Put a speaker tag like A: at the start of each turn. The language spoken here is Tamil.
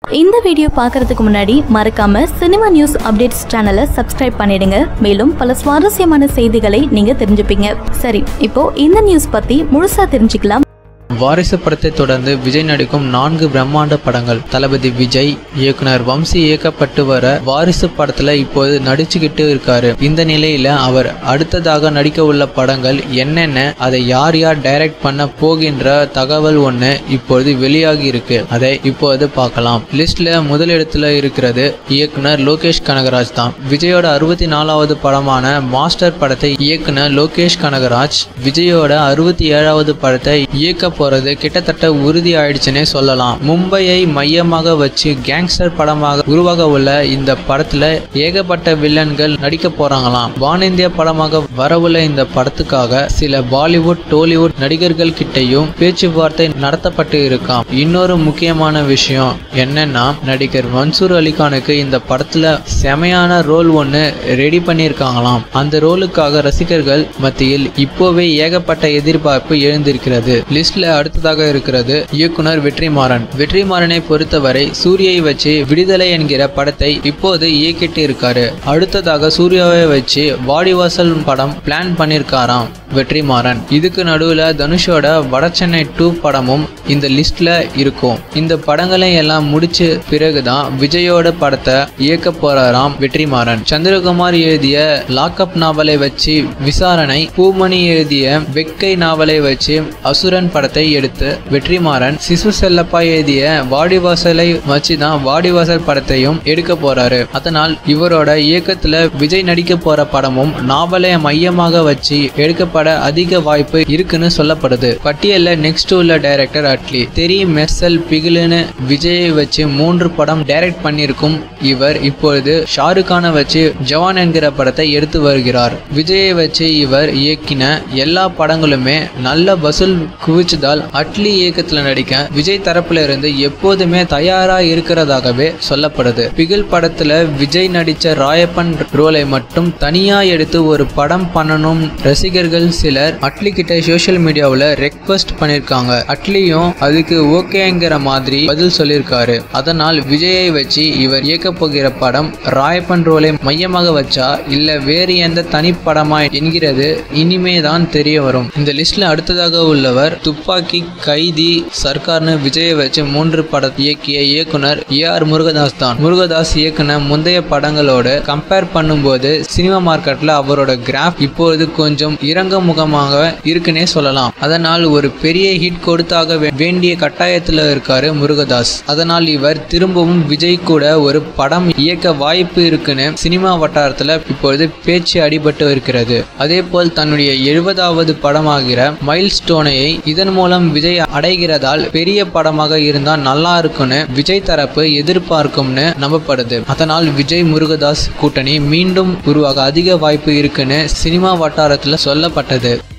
A: இந்த வீடியோ பார்க்கறதுக்கு முன்னாடி மறக்காம சினிமா நியூஸ் அப்டேட்ஸ் சேனலை சப்ஸ்கிரைப் பண்ணிடுங்க மேலும் பல சுவாரஸ்யமான செய்திகளை நீங்க தெரிஞ்சுப்பீங்க சரி இப்போ இந்த நியூஸ் பத்தி முழுசா தெரிஞ்சுக்கலாம்
B: வாரிசு படத்தை தொடர்ந்து விஜய் நடிக்கும் நான்கு பிரம்மாண்ட படங்கள் தளபதி விஜய் இயக்குனர் வம்சி இயக்கப்பட்டு வர வாரிசு படத்துல இப்போது நடிச்சுக்கிட்டு இருக்காரு இந்த நிலையில அவர் அடுத்ததாக நடிக்க உள்ள படங்கள் என்னென்ன அதை யார் யார் டைரக்ட் பண்ண போகின்ற தகவல் ஒண்ணு இப்போது வெளியாகி இருக்கு அதை இப்போது பார்க்கலாம் லிஸ்ட்ல முதலிடத்துல இருக்கிறது இயக்குனர் லோகேஷ் கனகராஜ் தான் விஜயோட அறுபத்தி நாலாவது படமான மாஸ்டர் படத்தை இயக்குனர் லோகேஷ் கனகராஜ் விஜயோட அறுபத்தி ஏழாவது படத்தை இயக்க போறது கிட்டத்தட்ட உறுதி ஆயிடுச்சுன்னே சொல்லலாம் மும்பையை மையமாக வச்சு கேங்ஸ்டர் படமாக உருவாக உள்ள இந்த படத்துல ஏகப்பட்ட வில்லன்கள் நடிக்க போறாங்களாம் வானிந்திய படமாக வரவுள்ள இந்த படத்துக்காக சில பாலிவுட் டோலிவுட் நடிகர்கள் கிட்டையும் பேச்சுவார்த்தை நடத்தப்பட்டு இருக்காம் இன்னொரு முக்கியமான விஷயம் என்னன்னா நடிகர் மன்சூர் அலிகானுக்கு இந்த படத்துல செமையான ரோல் ஒன்று ரெடி பண்ணியிருக்காங்களாம் அந்த ரோலுக்காக ரசிகர்கள் மத்தியில் இப்போவே ஏகப்பட்ட எதிர்பார்ப்பு எழுந்திருக்கிறது லிஸ்ட்ல அடுத்ததாக இருக்கிறது இயக்குனர் வெற்றிமாறன் வெற்றிமாறனை பொறுத்தவரை சூரியை வச்சு விடுதலை என்கிற படத்தை இப்போது இயக்கிட்டு இருக்காரு அடுத்ததாக சூர்யாவை வச்சு வாடிவாசல் படம் பிளான் பண்ணியிருக்காராம் வெற்றிமாறன் இதுக்கு நடுவில் தனுஷோட வடசென்னை டூ படமும் இந்த லிஸ்ட்ல இருக்கும் இந்த படங்களை எல்லாம் முடிச்ச பிறகுதான் விஜயோட படத்தை இயக்க போறாராம் வெற்றிமாறன் சந்திரகுமார் எழுதிய லாக்அப் நாவலை வச்சு விசாரணை பூமணி எழுதிய வெக்கை நாவலை வச்சு அசுரன் படத்தை எடுத்து வெற்றிமாறன் சிசு செல்லப்பா எழுதிய வாடிவாசலை வச்சு தான் வாடிவாசல் படத்தையும் எடுக்க போறாரு அதனால் இவரோட இயக்கத்துல விஜய் நடிக்க போற படமும் நாவலை மையமாக வச்சு எடுக்கப்பட அதிக வாய்ப்பு இருக்குன்னு சொல்லப்படுது பட்டியல்ல நெக்ஸ்ட் உள்ள டைரக்டர் அட்லி தெரி மெர்சல் பிகிலுன்னு விஜயை வச்சு மூன்று படம் டைரக்ட் பண்ணியிருக்கும் இவர் இப்பொழுது ஷாருக்கானை வச்சு ஜவான் என்கிற படத்தை எடுத்து வருகிறார் விஜயை வச்சு இவர் இயக்கின எல்லா படங்களுமே நல்ல வசூல் குவிச்சதால் அட்லி இயக்கத்துல நடிக்க விஜய் தரப்புல இருந்து எப்போதுமே தயாரா இருக்கிறதாகவே சொல்லப்படுது பிகில் படத்துல விஜய் நடிச்ச ராயப்பன் ரோலை மட்டும் தனியா எடுத்து ஒரு படம் பண்ணணும் ரசிகர்கள் சிலர் அட்லி கிட்ட சோஷியல் மீடியாவில் ரெக்வஸ்ட் பண்ணிருக்காங்க அட்லியும் அதுக்கு ஓகேங்கிற மாதிரி பதில் சொல்லியிருக்காரு அதனால் விஜயை வச்சு இவர் இயக்க போகிற படம் ராயப்பன் ரோலை மையமாக வச்சா இல்ல வேறு எந்த தனிப்படமா என்கிறது இனிமே தான் தெரிய வரும் இந்த லிஸ்ட்ல அடுத்ததாக உள்ளவர் துப்பாக்கி கைதி சர்க்கார்னு விஜயை வச்சு மூன்று படம் இயக்கிய இயக்குனர் ஏ ஆர் முருகதாஸ் தான் முருகதாஸ் இயக்குன முந்தைய படங்களோட கம்பேர் பண்ணும்போது சினிமா மார்க்கெட்ல அவரோட கிராஃப் இப்பொழுது கொஞ்சம் இறங்க முகமாக இருக்குன்னே சொல்லலாம் அதனால் ஒரு பெரிய ஹிட் கொடுத்தாக வே- வேண்டிய கட்டாயத்துல இருக்காரு முருகதாஸ் அதனால் இவர் திரும்பவும் விஜய் கூட ஒரு படம் இயக்க வாய்ப்பு இருக்குன்னு சினிமா வட்டாரத்துல இப்பொழுது பேச்சு அடிபட்டு இருக்கிறது அதே போல் தன்னுடைய எழுபதாவது படமாகிற மைல் ஸ்டோனையை இதன் மூலம் விஜய் அடைகிறதால் பெரிய படமாக இருந்தால் நல்லா இருக்கும்னு விஜய் தரப்பு எதிர்பார்க்கும்னு நம்பப்படுது அதனால் விஜய் முருகதாஸ் கூட்டணி மீண்டும் உருவாக அதிக வாய்ப்பு இருக்குன்னு சினிமா வட்டாரத்துல சொல்லப்பட்டது